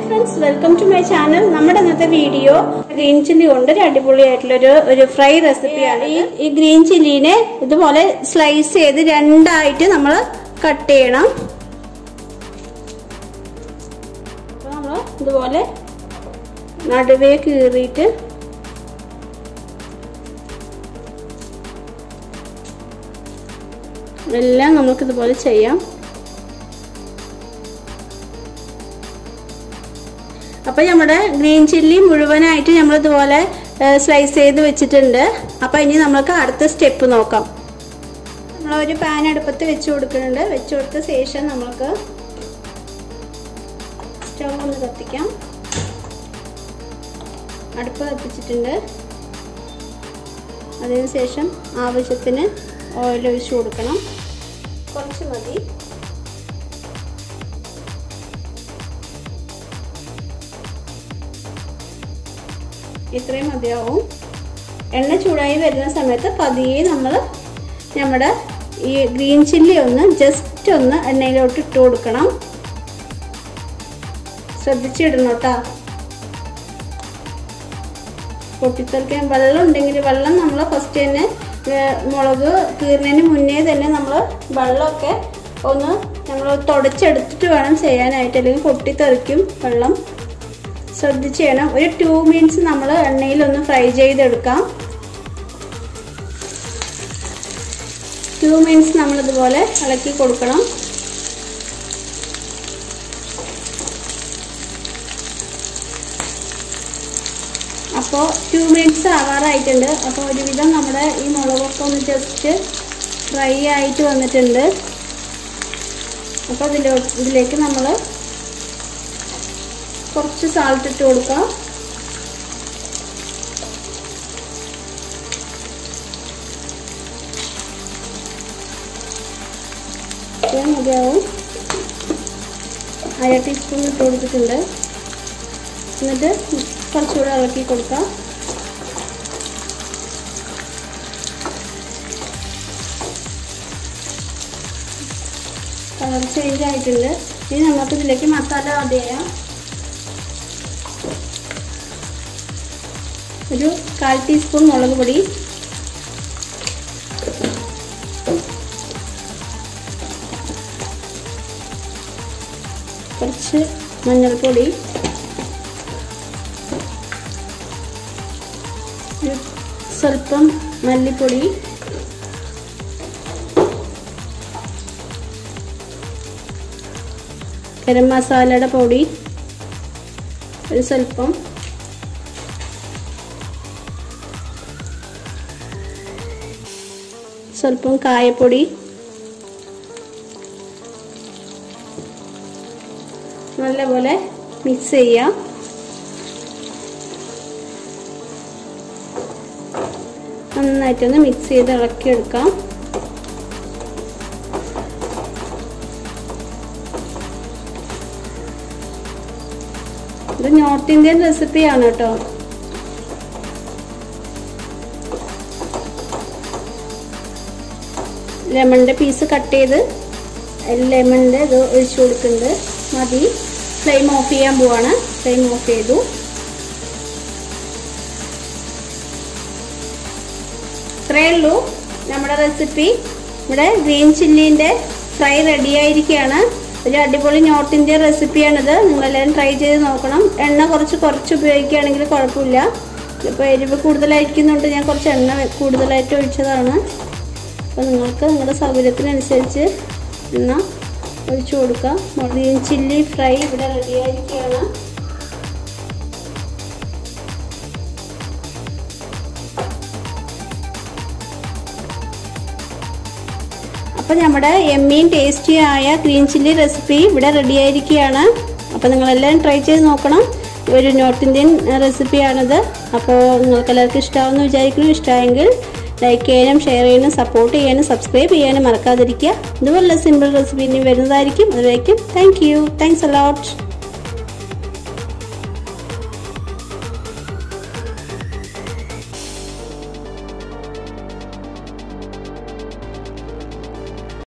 friends welcome to my channel നമ്മുടെ ഇന്നത്തെ video green chilli കൊണ്ട് ഒരു അടിപൊളിയായിട്ടുള്ളൊരു ഒരു ഫ്രൈ റെസിപ്പിയാണ് ഈ ഈ ഗ്രീൻ ചില്ലിനെ ഇതുപോലെ സ്ലൈസ് ചെയ്ത് രണ്ടായിട്ട് നമ്മൾ കട്ട് ചെയ്യണം അപ്പോൾ നമ്മൾ ഇതുപോലെ നടുവേ കീറിയിട്ട് എല്ലാം നമുക്ക് ഇതുപോലെ ചെയ്യാം അപ്പൊ നമ്മുടെ ഗ്രീൻ ചില്ലി മുഴുവനായിട്ട് നമ്മൾ ഇതുപോലെ സ്ലൈസ് ചെയ്ത് വെച്ചിട്ടുണ്ട് അപ്പൊ ഇനി നമുക്ക് അടുത്ത സ്റ്റെപ്പ് നോക്കാം നമ്മൾ ഒരു പാൻ അടുപ്പത്ത് വെച്ച് കൊടുക്കുന്നുണ്ട് വെച്ച് കൊടുത്ത ശേഷം നമുക്ക് സ്റ്റവ് ഒന്ന് കത്തിക്കാം അടുപ്പ് കത്തിച്ചിട്ടുണ്ട് അതിനുശേഷം ആവശ്യത്തിന് ഓയിൽ ഒഴിച്ചു കൊടുക്കണം കുറച്ച് മതി ഇത്രയും മതിയാവും എണ്ണ ചൂടായി വരുന്ന സമയത്ത് പതിയെ നമ്മൾ നമ്മുടെ ഈ ഗ്രീൻ ചില്ലി ഒന്ന് ജസ്റ്റ് ഒന്ന് എണ്ണയിലോട്ട് ഇട്ട് കൊടുക്കണം ശ്രദ്ധിച്ചിടണം കേട്ടോ പൊട്ടിത്തെറിക്കാൻ വെള്ളം ഉണ്ടെങ്കിൽ വെള്ളം നമ്മൾ ഫസ്റ്റ് തന്നെ മുളക് കീറുന്നതിന് മുന്നേ തന്നെ നമ്മൾ വെള്ളമൊക്കെ ഒന്ന് നമ്മൾ തുടച്ചെടുത്തിട്ട് വേണം ചെയ്യാനായിട്ട് അല്ലെങ്കിൽ പൊട്ടിത്തെറിക്കും വെള്ളം ശ്രദ്ധിച്ച് ചെയ്യണം ഒരു ടു മിനിറ്റ്സ് നമ്മൾ എണ്ണയിൽ ഒന്ന് ഫ്രൈ ചെയ്തെടുക്കാം ടു മിനിറ്റ്സ് നമ്മളിതുപോലെ ഇളക്കി കൊടുക്കണം അപ്പോൾ ടു മിനിറ്റ്സ് ആവാറായിട്ടുണ്ട് അപ്പോൾ ഒരുവിധം നമ്മുടെ ഈ മുളകൊക്കെ ഒന്ന് ജസ്റ്റ് ഫ്രൈ ആയിട്ട് വന്നിട്ടുണ്ട് അപ്പോൾ ഇതിലോ ഇതിലേക്ക് നമ്മൾ കുറച്ച് സാൾട്ട് ഇട്ട് കൊടുക്കാം മതിയാവും അര ടീസ്പൂൺ ഇട്ട് കൊടുത്തിട്ടുണ്ട് എന്നിട്ട് കുറച്ചുകൂടെ ഇളക്കി കൊടുക്കാം കളർ ചേഞ്ച് ആയിട്ടുണ്ട് ഇനി നമുക്ക് ഇതിലേക്ക് മസാല ആഡ് ചെയ്യാം ഒരു കാൽ ടീസ്പൂൺ മുളക് പൊടി കുറച്ച് മഞ്ഞൾപ്പൊടി സ്വല്പം മല്ലിപ്പൊടി ഗരം മസാലയുടെ പൊടി ഒരു സ്വല്പം സ്വല്പം കായപ്പൊടി നല്ലപോലെ മിക്സ് ചെയ്യാം നന്നായിട്ടൊന്ന് മിക്സ് ചെയ്ത് ഇളക്കിയെടുക്കാം ഇത് നോർത്ത് ഇന്ത്യൻ റെസിപ്പിയാണ് കേട്ടോ ലെമണിൻ്റെ പീസ് കട്ട് ചെയ്ത് ലെമണിൻ്റെ ഇത് ഒഴിച്ചു കൊടുക്കുന്നുണ്ട് മതി ഫ്ലെയിം ഓഫ് ചെയ്യാൻ പോവാണ് ഫ്ലെയിം ഓഫ് ചെയ്തു ഇത്രയേ ഉള്ളൂ നമ്മുടെ റെസിപ്പി ഇവിടെ ഗ്രീൻ ചില്ലീൻ്റെ ഫ്രൈ റെഡി ആയിരിക്കുകയാണ് ഒരു അടിപൊളി നോർത്ത് ഇന്ത്യൻ റെസിപ്പിയാണിത് നിങ്ങളെല്ലാവരും ട്രൈ ചെയ്ത് നോക്കണം എണ്ണ കുറച്ച് കുറച്ച് ഉപയോഗിക്കുകയാണെങ്കിൽ കുഴപ്പമില്ല ഇപ്പോൾ എരിവ് കൂടുതലായിരിക്കുന്നുണ്ട് ഞാൻ കുറച്ച് എണ്ണ കൂടുതലായിട്ട് ഒഴിച്ചതാണ് അപ്പോൾ നിങ്ങൾക്ക് നിങ്ങളുടെ സൗകര്യത്തിനനുസരിച്ച് എണ്ണ ഒഴിച്ചു കൊടുക്കാം ഗ്രീൻ ചില്ലി ഫ്രൈ ഇവിടെ റെഡി ആയിരിക്കുകയാണ് അപ്പോൾ നമ്മുടെ എമ്മീൻ ടേസ്റ്റിയായ ഗ്രീൻ ചില്ലി റെസിപ്പി ഇവിടെ റെഡി ആയിരിക്കുകയാണ് അപ്പോൾ നിങ്ങളെല്ലാവരും ട്രൈ ചെയ്ത് നോക്കണം ഒരു നോർത്ത് ഇന്ത്യൻ റെസിപ്പിയാണിത് അപ്പോൾ നിങ്ങൾക്ക് എല്ലാവർക്കും ഇഷ്ടമാവുമെന്ന് വിചാരിക്കുന്നു ഇഷ്ടമായെങ്കിൽ ലൈക്ക് ചെയ്യാനും ഷെയർ ചെയ്യാനും സപ്പോർട്ട് ചെയ്യാനും സബ്സ്ക്രൈബ് ചെയ്യാനും മറക്കാതിരിക്കുക ഇതുപോലുള്ള സിമ്പിൾ റെസിപ്പി ഇനി വരുന്നതായിരിക്കും അതുവരേക്കും താങ്ക് യു താങ്ക്സ് അലോട്ട്